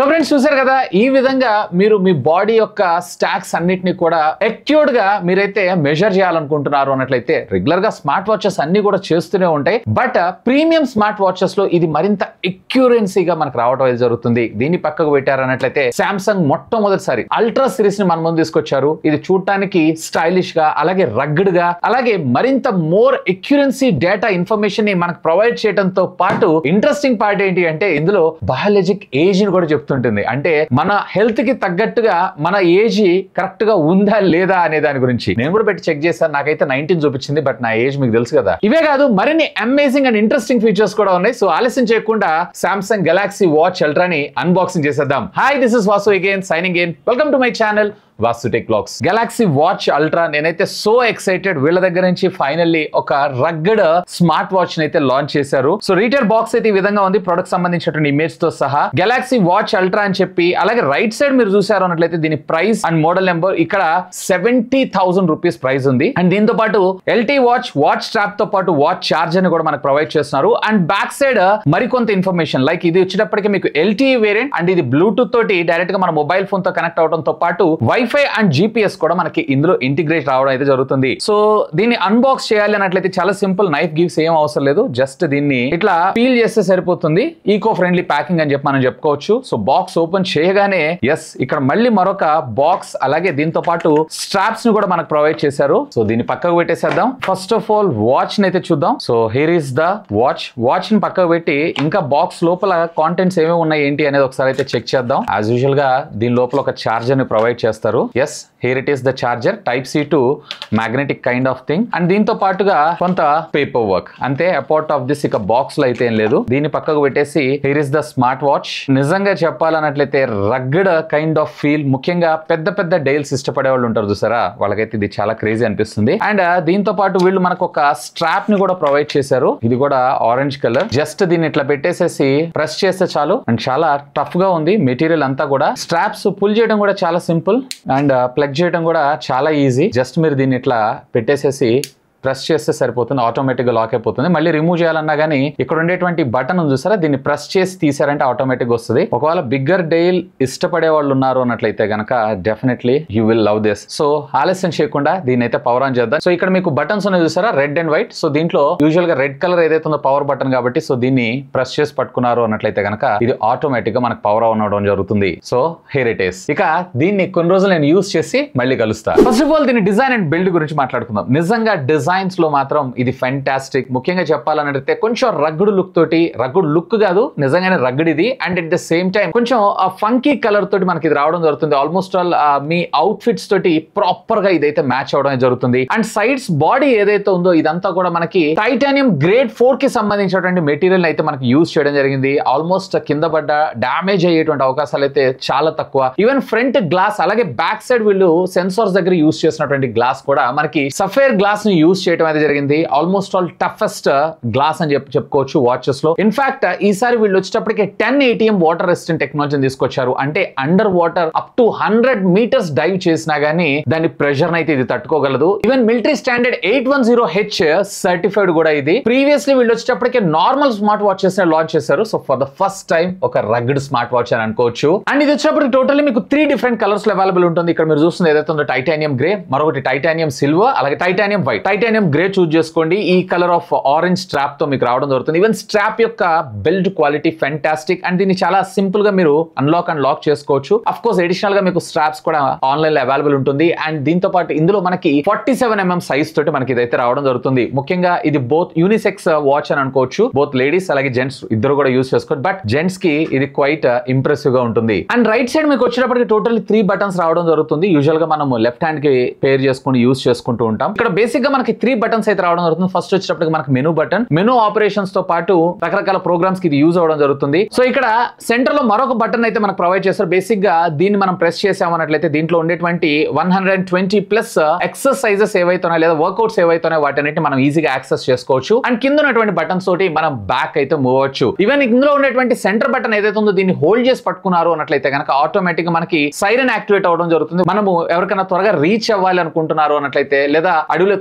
so friends చూసారు కదా ఈ విధంగా మీరు మీ బాడీ యొక్క స్టాక్స్ అన్నిటిని కూడా ఎక్యూర్డ్ గా మీరైతే మెజర్ చేయాలనుకుంటున్నారు అన్నట్లయితే రెగ్యులర్ గా స్మార్ట్ వాచెస్ అన్ని కూడా చేస్తూనే ఉంటాయి బట్ ప్రీమియం స్మార్ట్ వాచెస్ లో ఇది మరింత ఎక్యూరెన్సీగా మనకు రావడం అనేది జరుగుతుంది దీన్ని పక్కకు పెట్టారన్నట్లయితే సామ్సంగ్ మొట్టమొదటిసారి అల్ట్రా సిరీస్ ని మన ముందు తీసుకొచ్చారు ఇది చూడటానికి స్టైలిష్ గా అలాగే రగ్గడ్ గా అలాగే మరింత మోర్ ఎక్యూరెన్సీ డేటా ఇన్ఫర్మేషన్ ని మనకు ప్రొవైడ్ చేయడంతో పాటు ఇంట్రెస్టింగ్ పార్ట్ ఏంటి అంటే ఇందులో బయాలజిక్ ఏజ్ ని కూడా చెప్తుంటుంది అంటే మన హెల్త్ కి తగ్గట్టుగా మన ఏజ్ కరెక్ట్ గా ఉందా లేదా అనే దాని గురించి నేను కూడా పెట్టి చెక్ చేశాను నాకైతే నైన్టీన్ చూపించింది బట్ నా ఏజ్ మీకు తెలుసు కదా ఇవే కాదు మరిన్ని అమేజింగ్ అండ్ ఇంట్రెస్టింగ్ ఫీచర్స్ కూడా ఉన్నాయి సో ఆలస్యం చేయకుండా సామ్సంగ్ గెలాక్సీ వాచ్ అల్ట్రాని అన్బాక్సింగ్ చేసేద్దాం hi this is Vasu again signing in welcome to my channel Vasu tech blogs Galaxy watch ultra నేనైతే సో ఎక్సైటెడ్ వీళ్ళ దగ్గర నుంచి ఫైనల్లీ ఒక రగ్గడ్ స్మార్ట్ వాచ్ అయితే లాంచ్ చేశారు సో రీటైల్ బాక్స్ అయితే ఈ విధంగా ఉంది ప్రొడక్ట్ సంబంధించినటువంటి ఇమేజ్ తో సహా గెలాక్సీ వాచ్ అల్ట్రా అని చెప్పి అలాగే రైట్ సైడ్ మీరు చూసారు అన్నట్లయితే దీని ప్రైస్ అండ్ మోడల్ నెంబర్ ఇక్కడ సెవెంటీ థౌసండ్ రూపీస్ ప్రైస్ ఉంది అండ్ దీంతో పాటు ఎల్టీ వాచ్ వాచ్ స్ట్రాప్ తో పాటు వాచ్ చార్జర్ ని కూడా మనకు ప్రొవైడ్ చేస్తున్నారు అండ్ బ్యాక్ సైడ్ మరికొంత ఇన్ఫర్మేషన్ లైక్ ఇది వచ్చేటప్పటికి మీకు ఎల్టీ వేరియంట్ అండ్ ఇది బ్లూటూత్ తోటి డైరెక్ట్ గా మన మొబైల్ ఫోన్ తో కనెక్ట్ అవడంతో పాటు వైఫై అండ్ జీపీఎస్ కూడా మనకి ఇందులో ఇంటిగ్రేట్ రావడం అయితే జరుగుతుంది సో దీన్ని అన్బాక్స్ చేయాలి అన్నట్లయితే చాలా సింపుల్ నైఫ్ గివ్స్ ఏం అవసరం లేదు జస్ట్ దీన్ని ఇట్లా పీల్ చేస్తే సరిపోతుంది ఈకో ఫ్రెండ్లీ ప్యాకింగ్ అని చెప్పి మనం చెప్పుకోవచ్చు సో బాక్స్ ఓపెన్ చేయగానే ఎస్ ఇక్కడ మళ్ళీ మరొక బాక్స్ అలాగే దీంతో పాటు స్ట్రాప్స్ ని కూడా మనకు ప్రొవైడ్ చేశారు సో దీన్ని పక్కకు పెట్టేసేద్దాం ఫస్ట్ ఆఫ్ ఆల్ వాచ్ ని అయితే చూద్దాం so here is the watch watch ని పక్కకు పెట్టి ఇంకా బాక్స్ లోపల కాంటెంట్స్ ఏమేమి ఉన్నాయి ఏంటి అనేది ఒకసారి అయితే చెక్ చేద్దాం యాజ్ యూజువల్ గా దీని లోపల ఒక చార్జర్ ని ప్రొవైడ్ చేస్తారు yes here it is the charger type C to magnetic kind of thing and దీంతో పాటుగా కొంత పేపర్ వర్క్ అంతే అపార్ట్ ఆఫ్ దిస్ ఇక బాక్స్ లో అయితే ఏం లేదు దీన్ని పక్కకు పెట్టేసి here is the smart watch నిజంగా చెప్పాలన్నట్లయితే రగ్గడ్ కైండ్ ఆఫ్ ఫీల్ ముఖ్యంగా పెద్ద పెద్ద డైల్స్ ఇష్టపడే వాళ్ళు ఉంటారు చూసారా వాళ్ళకైతే ఇది చాలా క్రేజీ అనిపిస్తుంది అండ్ దీంతో పాటు వీళ్ళు మనకు ఒక స్ట్రాప్ ని కూడా ప్రొవైడ్ చేశారు ఇది కూడా ఆరెంజ్ కలర్ జస్ట్ దీన్ని ఇట్లా పెట్టేసేసి ప్రెస్ చేస్తే చాలు అండ్ చాలా టఫ్ గా ఉంది మెటీరియల్ అంతా కూడా స్ట్రాప్స్ పుల్ చేయడం కూడా చాలా సింపుల్ అండ్ ప్లగ్ చేయడం కూడా చాలా ఈజీ జస్ట్ మీరు దీన్ని ఇట్లా పెట్టేసేసి ప్రెస్ చేస్తే సరిపోతుంది ఆటోమేటిక్ గా లాక్ అయిపోతుంది మళ్ళీ రిమూవ్ చేయాలన్నా గానీ ఇక్కడ ఉండేటువంటి బటన్ ఉంది చూసారా దీన్ని ప్రెస్ చేసి తీసారంటే ఆటోమేటిక్ వస్తుంది ఒకవేళ బిగ్గర్ డైల్ ఇష్టపడే వాళ్ళు ఉన్నారు అన్నట్లయితే గనక definitely you will love this so ఆలస్యం చేయకుండా దీన్ని అయితే పవర్ ఆన్ చేద్దాం సో ఇక్కడ మీకు బటన్స్ ఉన్నాయి చూసారా రెడ్ అండ్ వైట్ సో దీంట్లో యూజువల్ గా రెడ్ కలర్ ఏదైతే ఉందో పవర్ బటన్ కాబట్టి సో దీన్ని ప్రెస్ చేసి పట్టుకున్నారు అన్నట్లయితే గనక ఇది ఆటోమేటిక్ గా మనకు పవర్ ఆన్ అవడం జరుగుతుంది సో హియర్ ఇట్ ఇస్ ఇక దీన్ని కొన్ని రోజులు నేను యూస్ చేసి మళ్ళీ కలుస్తా ఫస్ట్ ఆఫ్ ఆల్ దీని డిజైన్ అండ్ బిల్డ్ గురించి మాట్లాడుకుందాం నిజంగా డిజైన్స్ లో మాత్రం ఇది ఫెంటాస్టిక్ ముఖ్యంగా చెప్పాలనంటే కొంచెం రగ్గుడు లుక్ తోటి రగ్గుడు లుక్ కాదు నిజంగానే రగ్గుడు ఇది and at the same time కొంచెం ఆ ఫంకీ కలర్ తోటి మనకి ఇది రావడం జరుగుతుంది ఆల్మోస్ట్ ఆల్ మీ అవుట్ ఫిట్స్ తోటి ప్రాపర్ గా ఇదైతే మ్యాచ్ అవడం జరుగుతుంది అండ్ సైడ్స్ బాడీ ఏదైతే ఉందో ఇదంతా కూడా మనకి టైటానియం గ్రేడ్ ఫోర్ కి సంబంధించినటువంటి మెటీరియల్ అయితే మనకి యూజ్ చేయడం జరిగింది ఆల్మోస్ట్ కింద పడ్డ డామేజ్ అయ్యేటువంటి అవకాశాలు అయితే చాలా తక్కువ ఈవెన్ ఫ్రంట్ గ్లాస్ అలాగే బ్యాక్ సైడ్ వీళ్ళు సెన్సార్స్ దగ్గర యూజ్ చేసినటువంటి గ్లాస్ కూడా మనకి సఫేర్ గ్లాస్ ని యూజ్ చేయడం అయితే జరిగింది ఆల్మోస్ట్ ఆల్ టఫెస్ట్ గ్లాస్ అని చెప్పి చెప్పుకోవచ్చు వాచెస్ లో ఇన్ఫాక్ట్ ఈసారి వీళ్ళు వచ్చేటప్పటికి టెన్ ఏటీఎం వాటర్ రెసిస్టెంట్ టెక్నాలజీని తీసుకొచ్చారు అంటే under water up to hundred metres dive చేసినా గానీ దాని ప్రెషర్ అయితే ఇది తట్టుకోగలదు even military standard eight one zero H certified కూడా ఇది ప్రీవియస్లీ వీళ్ళు వచ్చేటప్పటికి నార్మల్ స్మార్ట్ వాచెస్ లాంచ్ చేశారు so for the first time ఒక రగ్డ్ స్మార్ట్ వాచ్ అని అనుకోవచ్చు అండ్ ఇది వచ్చేటప్పటికి టోటల్లీ మీకు త్రీ డిఫరెంట్ కలర్స్ లో అవైలబుల్ ఉంటుంది ఇక్కడ మీరు చూస్తుంది ఏదైతే ఉందో టైటానియం గ్రే మరొకటి టైటానియం సిల్వర్ అలాగే titanium white titanium grey choose చేసుకోండి ఈ కలర్ ఆఫ్ ఆరెంజ్ స్ట్రాప్ తో మీకు రావడం జరుగుతుంది ఈవెన్ స్ట్రాప్ యొక్క బిల్డ్ క్వాలిటీ ఫెంటాస్టిక్ అండ్ దీన్ని చాలా సింపుల్ గా మీరు అన్లాక్ అండ్ లాక్ చేసుకోవచ్చు అఫ్ కోర్స్ అడిషనల్ గా మీకు స్ట్రాప్స్ కూడా ఆన్లైన్ లో అవైలబుల్ ఉంటుంది అండ్ దీంతో పాటు ఇందులో మనకి ఫార్టీ సెవెన్ ఎంఎం సైజ్ తోటి మనకి ఇదైతే రావడం జరుగుతుంది ముఖ్యంగా ఇది బోత్ యూనిసెక్స్ వాచ్ అని అనుకోవచ్చు బోత్ లేడీస్ అలాగే జెంట్స్ ఇద్దరు కూడా యూస్ చేసుకోవచ్చు బట్ జెంట్స్ కి ఇది క్వైట్ ఇంప్రెసివ్ గా ఉంటుంది అండ్ రైట్ సైడ్ మీకు వచ్చేటప్పటికి టోటల్ త్రీ బటన్స్ రావడం జరుగుతుంది యూజువల్ గా మనం లెఫ్ట్ హ్యాండ్ కి పేర్ చేసుకుని యూస్ చేసుకుంటూ ఉంటాం ఇక్కడ బేసిక్ గా మనకి త్రీ బటన్స్ అయితే రావడం జరుగుతుంది ఫస్ట్ వచ్చేటప్పటికి మనకి మెనూ బటన్ మెనూ ఆపరేషన్స్ తో పాటు రకరకాల ప్రోగ్రామ్స్ కి ఇది యూజ్ అవడం జరుగుతుంది సో ఇక్కడ సెంటర్ లో మరొక బటన్ అయితే మనకు ప్రొవైడ్ చేస్తారు బేసిక్ గా దీన్ని మనం ప్రెస్ చేసామన్నట్లయితే దీంట్లో ఉండేటువంటి one hundred twenty plus exercises ఏవైతున్నాయో లేదా వర్కౌట్స్ ఏవైతున్నాయో వాటన్నిటి మనం ఈజీగా యాక్సెస్ చేసుకోవచ్చు అండ్ కింద ఉన్నటువంటి బటన్స్ తోటి మనం బ్యాక్ అయితే మూవ్ అవ్వచ్చు ఈవెన్ ఇందులో ఉండేటువంటి సెంటర్ బటన్ ఏదైతే ఉందో దీన్ని హోల్డ్ చేసి పట్టుకున్నారు అన్నట్లయితే కనుక ఆటోమేటిక్ గా మనకి సైరన్ యాక్టివేట్ అవడం జరుగుతుంది మనము ఎవరికైనా త్వరగా రీచ్ అవ్వాలి అనుకుంటున్నారు అన్నట్లయితే లేదా అడవిలో తప్పిపోయినప్పుడు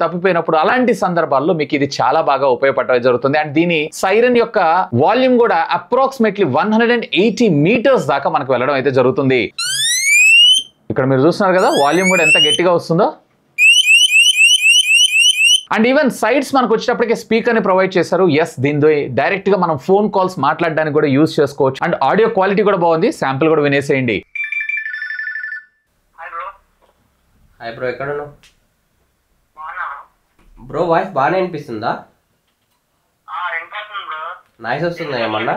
వచ్చినప్పుడు అలాంటి సందర్భాల్లో మీకు ఇది చాలా బాగా ఉపయోగపడడం జరుగుతుంది అండ్ దీని సైరన్ యొక్క వాల్యూమ్ కూడా approximately one hundred and eighty metres దాకా మనకు వెళ్ళడం అయితే జరుగుతుంది ఇక్కడ మీరు చూస్తున్నారు కదా వాల్యూమ్ కూడా ఎంత గట్టిగా వస్తుందో అండ్ ఈవెన్ సైడ్స్ మనకు వచ్చేటప్పటికి స్పీకర్ ని ప్రొవైడ్ చేశారు ఎస్ దీని డైరెక్ట్ గా మనం ఫోన్ కాల్స్ మాట్లాడడానికి కూడా యూజ్ చేసుకోవచ్చు అండ్ ఆడియో క్వాలిటీ కూడా బాగుంది శాంపుల్ కూడా వినేసేయండి హాయ్ బ్రో హాయ్ బ్రో ఎక్కడ ఉన్నావు బాగున్నా బ్రో వాయిస్ బాగానే వినిపిస్తుందా వినిపిస్తుంది బ్రో నాయిస్ వస్తుందా ఏమన్నా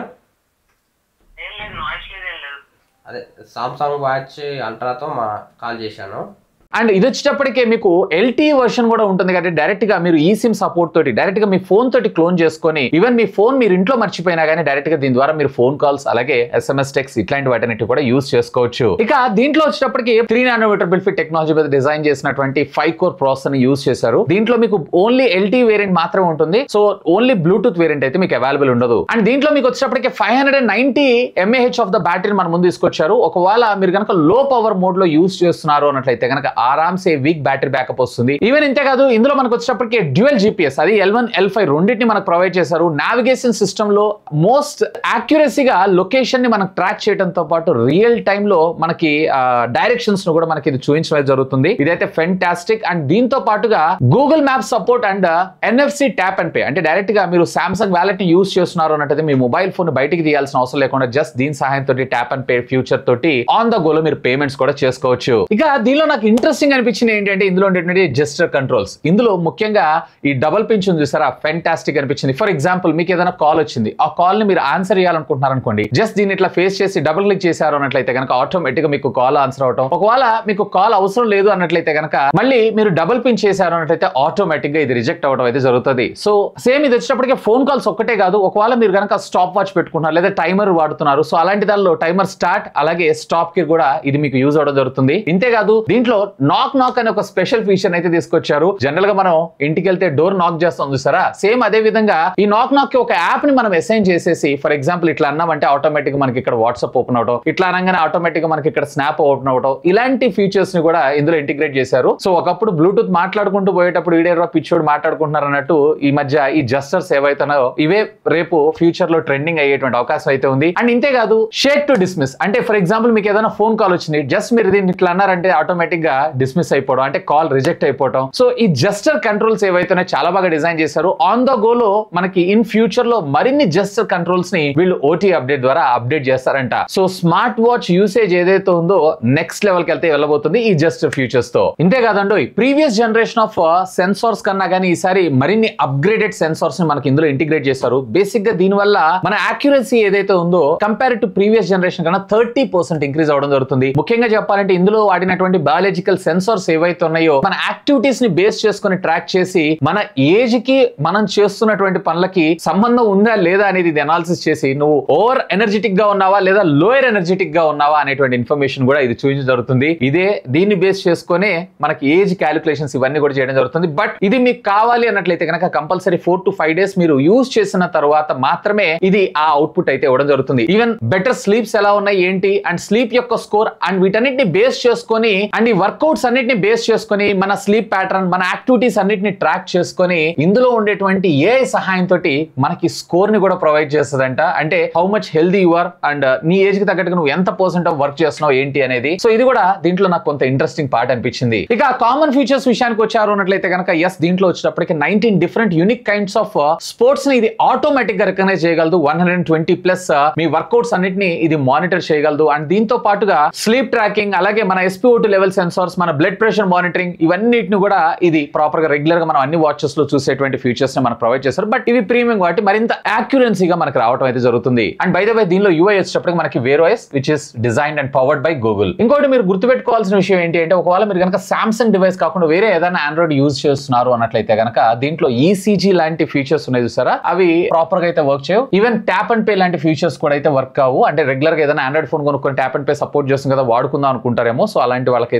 ఏం లేదు నాయిస్ లేదు ఏం లేదు అదే సామ్సంగ్ వాచ్ అల్ట్రాతో మా కాల్ చేశాను అండ్ ఇది వచ్చేటప్పటికే మీకు ఎల్టీ వర్షన్ కూడా ఉంటుంది కాబట్టి డైరెక్ట్ గా మీరు ఈ సిమ్ సపోర్ట్ తోటి డైరెక్ట్ గా మీ ఫోన్ తోటి క్లోన్ చేసుకొని ఈవెన్ మీ ఫోన్ మీరు ఇంట్లో మర్చిపోయినా కానీ డైరెక్ట్ గా దీని ద్వారా మీరు ఫోన్ కాల్స్ అలాగే ఎస్ఎంఎస్ టెక్స్ ఇట్లాంటి వాటిని కూడా యూస్ చేసుకోవచ్చు ఇక దీంట్లో వచ్చేటప్పటికి త్రీ నానోమీటర్ బిల్ఫిట్ టెక్నాలజీ మీద డిజైన్ చేసినటువంటి ఫైవ్ కోర్ ప్రాసెసర్ ని యూస్ చేశారు దీంట్లో మీకు ఓన్లీ ఎల్టీ వేరియంట్ మాత్రమే ఉంటుంది సో ఓన్లీ బ్లూటూత్ వేరియంట్ అయితే మీకు అవైలబుల్ ఉండదు అండ్ దీంట్లో మీకు వచ్చేటప్పటికి five hundred and ninety mAh of the battery మన ముందు తీసుకొచ్చారు ఒకవేళ మీరు కనుక లో పవర్ మోడ్ లో యూస్ చేస్తున్నారు అన్నట్లయితే కనుక ఆరామ్సే వీక్ బ్యాటరీ బ్యాకప్ వస్తుంది ఈవెన్ ఇంతే కాదు ఇందులో మనకు వచ్చేటప్పటికి డ్యూయల్ జీపీఎస్ అది ఎల్ వన్ ఎల్ ఫైవ్ రెండింటిని మనకు ప్రొవైడ్ చేశారు నావిగేషన్ సిస్టమ్ లో మోస్ట్ యాక్యురసీగా లొకేషన్ ని మనకు ట్రాక్ చేయడంతో పాటు రియల్ టైమ్ లో మనకి డైరెక్షన్స్ ను కూడా మనకి ఇది చూపించడం జరుగుతుంది ఇదైతే ఫెంటాస్టిక్ అండ్ దీంతో పాటుగా Google map support and NFC tap and pay అంటే డైరెక్ట్ గా మీరు సామ్సంగ్ వ్యాలెట్ ని యూస్ చేస్తున్నారు అన్నట్టు మీ మొబైల్ ఫోన్ బయటికి తీయాల్సిన అవసరం లేకుండా జస్ట్ దీని సహాయంతో ట్యాప్ అండ్ పే ఫ్యూచర్ తోటి ఆన్ ద గోలో మీరు పేమెంట్స్ కూడా చేసుకోవచ్చు ఇక దీనిలో నాకు ఇంట్రెస్టింగ్ అనిపించింది ఏంటంటే ఇందులో ఉండేటువంటి జెస్టర్ కంట్రోల్స్ ఇందులో ముఖ్యంగా ఈ డబల్ పించ్ ఉంది చూసారా ఫెంటాస్టిక్ అనిపించింది ఫర్ ఎగ్జాంపుల్ మీకు ఏదైనా కాల్ వచ్చింది ఆ కాల్ ని మీరు ఆన్సర్ చేయాలనుకుంటున్నారు అనుకోండి జస్ట్ దీన్ని ఇట్లా ఫేస్ చేసి డబుల్ క్లిక్ చేశారు అన్నట్లయితే కనుక ఆటోమేటిక్ గా మీకు కాల్ ఆన్సర్ అవటం ఒకవేళ మీకు కాల్ అవసరం లేదు అన్నట్లయితే కనుక మళ్ళీ మీరు డబుల్ పిన్ చేశారు అన్నట్లయితే ఆటోమేటిక్ గా ఇది రిజెక్ట్ అవడం అయితే జరుగుతుంది సో సేమ్ ఇది వచ్చేటప్పటికి ఫోన్ కాల్స్ ఒక్కటే కాదు ఒకవేళ మీరు కనుక స్టాప్ వాచ్ పెట్టుకుంటున్నారు లేదా టైమర్ వాడుతున్నారు సో అలాంటి దానిలో టైమర్ స్టార్ట్ అలాగే స్టాప్ కి కూడా ఇది మీకు యూజ్ అవడం జరుగుతుంది ఇంతేకాదు దీంట్లో నాక్ నాక్ అనే ఒక స్పెషల్ ఫీచర్ అయితే తీసుకొచ్చారు జనరల్ గా మనం ఇంటికి వెళ్తే డోర్ నాక్ చేస్తాం చూసారా సేమ్ అదే విధంగా ఈ నాక్ నాక్ కి ఒక యాప్ ని మనం అసైన్ చేసేసి ఫర్ ఎగ్జాంపుల్ ఇట్లా అన్నామంటే ఆటోమేటిక్ మనకి ఇక్కడ వాట్సాప్ ఓపెన్ అవడం ఇట్లా అనగానే ఆటోమేటిక్ గా మనకి ఇక్కడ స్నాప్ ఓపెన్ అవడం ఇలాంటి ఫీచర్స్ ని కూడా ఇందులో ఇంటిగ్రేట్ చేశారు సో ఒకప్పుడు బ్లూటూత్ మాట్లాడుకుంటూ పోయేటప్పుడు ఈడేరో పిచ్చోడు మాట్లాడుకుంటున్నారు అన్నట్టు ఈ మధ్య ఈ జస్టర్స్ ఏవైతున్నాయో ఇవే రేపు ఫ్యూచర్ లో ట్రెండింగ్ అయ్యేటువంటి అవకాశం అయితే ఉంది అండ్ ఇంతే కాదు షేక్ టు డిస్మిస్ అంటే ఫర్ ఎగ్జాంపుల్ మీకు ఏదైనా ఫోన్ కాల్ వచ్చింది జస్ట్ మీరు దీన్ని ఇట్లా అన్నారంటే ఆటోమేటిక్ గా డిస్మిస్ అయిపోవడం అంటే కాల్ రిజెక్ట్ అయిపోవడం సో ఈ జస్టర్ కంట్రోల్స్ ఏవైతున్నాయో చాలా బాగా డిజైన్ చేశారు ఆన్ ద గోలో మనకి ఇన్ ఫ్యూచర్ లో మరిన్ని జస్టర్ కంట్రోల్స్ ని వీళ్ళు ఓటీ అప్డేట్ ద్వారా అప్డేట్ చేస్తారంట సో స్మార్ట్ వాచ్ యూసేజ్ ఏదైతే ఉందో నెక్స్ట్ లెవెల్ కి వెళ్తే వెళ్ళబోతుంది ఈ జస్టర్ ఫ్యూచర్స్ తో ఇంతే కాదండి ప్రీవియస్ జనరేషన్ ఆఫ్ సెన్సార్స్ కన్నా కానీ ఈసారి మరిన్ని అప్గ్రేడెడ్ సెన్సార్స్ ని మనకి ఇందులో ఇంటిగ్రేట్ చేస్తారు బేసిక్ గా దీని వల్ల మన యాక్యురసీ ఏదైతే ఉందో కంపేర్ టు ప్రీవియస్ జనరేషన్ కన్నా థర్టీ పర్సెంట్ ఇంక్రీజ్ అవడం జరుగుతుంది ముఖ్యంగా చెప్పాలంటే ఇందులో వాడినటువంటి బయాలజికల్ సెన్సార్స్ ఏవైతే ఉన్నాయో మన యాక్టివిటీస్ ని బేస్ చేసుకొని ట్రాక్ చేసి మన ఏజ్ కి మనం చేస్తున్నటువంటి పనులకి సంబంధం ఉందా లేదా అనేది ఇది అనాలిసిస్ చేసి నువ్వు ఓవర్ ఎనర్జెటిక్ గా ఉన్నావా లేదా లోయర్ ఎనర్జెటిక్ గా ఉన్నావా అనేటువంటి ఇన్ఫర్మేషన్ కూడా ఇది చూపించడం జరుగుతుంది ఇదే దీన్ని బేస్ చేసుకొని మనకి ఏజ్ క్యాలిక్యులేషన్స్ ఇవన్నీ కూడా చేయడం జరుగుతుంది బట్ ఇది మీకు కావాలి అన్నట్లయితే కనుక compulsory four to five days మీరు యూజ్ చేసిన తర్వాత మాత్రమే ఇది ఆ అవుట్పుట్ అయితే ఇవ్వడం జరుగుతుంది ఈవెన్ బెటర్ స్లీప్స్ ఎలా ఉన్నాయి ఏంటి అండ్ స్లీప్ యొక్క స్కోర్ అండ్ వీటన్నిటిని బేస్ చేసుకొని అండ్ ఈ వర్కౌట్స్ అన్నిటిని బేస్ చేసుకొని మన స్లీప్ ప్యాటర్న్ మన యాక్టివిటీస్ అన్నిటిని ట్రాక్ చేసుకొని ఇందులో ఉండేటువంటి ఏ సహాయంతో మనకి స్కోర్ ని కూడా ప్రొవైడ్ చేస్తుందంట అంటే how much healthy you are and నీ ఏజ్ కి తగ్గట్టుగా నువ్వు ఎంత పర్సెంట్ ఆఫ్ వర్క్ చేస్తున్నావు ఏంటి అనేది సో ఇది కూడా దీంట్లో నాకు కొంత ఇంట్రెస్టింగ్ పార్ట్ అనిపించింది ఇక కామన్ ఫీచర్స్ విషయానికి వచ్చారు అన్నట్లయితే కనుక ఎస్ దీంట్లో వచ్చేటప్పటికి nineteen different unique kinds of sports ని ఇది ఆటోమేటిక్ గా రికగ్నైజ్ చేయగలదు వన్ హండ్రెడ్ ట్వంటీ ప్లస్ మీ వర్కౌట్స్ అన్నిటిని ఇది మానిటర్ చేయగలదు అండ్ దీంతో పాటుగా స్లీప్ ట్రాకింగ్ అలాగే మన ఎస్పీఓ లెవెల్ సెన్సార్స్ మన బ్లడ్ ప్రెషర్ మానిటరింగ్ ఇవన్నిటిని కూడా ఇది ప్రాపర్ గా రెగ్యులర్ గా మనం అన్ని వాచెస్ లో చూసేటువంటి ఫీచర్స్ ని మనకు ప్రొవైడ్ చేస్తారు బట్ ఇవి ప్రీమియం కాబట్టి మరింత యాక్యురెన్సీగా మనకు రావడం అయితే జరుగుతుంది అండ్ బై ద వే దీనిలో యూఐ వచ్చేటప్పటికి మనకి Wear OS which is design and powered by Google ఇంకోటి మీరు గుర్తుపెట్టుకోవాల్సిన విషయం ఏంటి అంటే ఒకవేళ మీరు కనుక సామ్సంగ్ డివైస్ కాకుండా వేరే ఏదైనా ఆండ్రాయిడ్ యూజ్ చేస్తున్నారు అన్నట్లయితే కనుక దీంట్లో ఈసీజీ లాంటి ఫీచర్స్ ఉన్నాయి చూసారా అవి ప్రాపర్ గా అయితే వర్క్ చేయవు ఈవెన్ ట్యాప్ అండ్ పే లాంటి ఫీచర్స్ కూడా అయితే వర్క్ కావు అంటే రెగ్యులర్ గా ఏదైనా ఆండ్రాయిడ్ ఫోన్ కొనుక్కొని ట్యాప్ అండ్ పే సపోర్ట్ చేస్తుంది కదా వాడుకుందాం అనుకుంటారేమో సో అలాంటి వాళ్ళకైతే ఆ,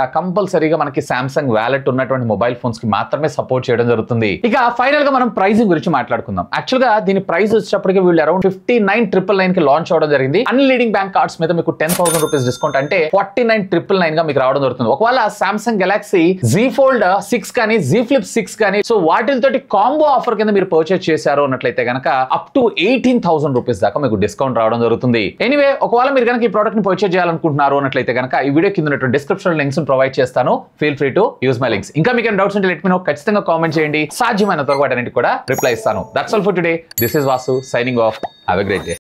కంపల్సరీగా మనకి సామ్సంగ్ వ్యాలెట్ ఉన్నటువంటి మొబైల్ ఫోన్స్ కి మాత్రమే సపోర్ట్ చేయడం జరుగుతుంది ఇక ఫైనల్ గా మనం ప్రైసింగ్ గురించి మాట్లాడుకుందాం యాక్చువల్ గా దీని ప్రైస్ వచ్చేటప్పటికి వీళ్ళు around fifty nine triple nine కి లాంచ్ అవడం జరిగింది అన్ని లీడింగ్ బ్యాంక్ కార్డ్స్ మీద మీకు టెన్ థౌసండ్ రూపీస్ డిస్కౌంట్ అంటే ఫార్టీ నైన్ ట్రిపుల్ నైన్ గా మీకు రావడం జరుగుతుంది ఒకవేళ Samsung Galaxy Z fold six కానీ జీ ఫ్లిప్ సిక్స్ కానీ సో వాటితోటి కాంబో ఆఫర్ కింద మీరు పర్చేస్ చేశారు అన్నట్లయితే కనుక up to eighteen thousand rupees దాకా మీకు డిస్కౌంట్ రావడం జరుగుతుంది ఎనీవే ఒకవేళ మీరు కనుక ఈ ప్రోడక్ట్ ని పర్చేస్ చేయాలనుకుంటున్నారు అన్నట్లయితే కనుక ఈ వీడియో కింద ఉన్నటువంటి డిస్క్రిప్షన్ లింక్స్ ప్రొవైడ్ చేస్తాను feel free to use my links ఇంకా మీకు డౌట్స్ ఉంటే లెట్ మీ నో ఖచ్చితంగా కామెంట్ చేయండి సాధ్యమైన త్వరగా వాటన్నిటి కూడా రిప్లై ఇస్తాను that's all for today this is Vasu signing off have a great day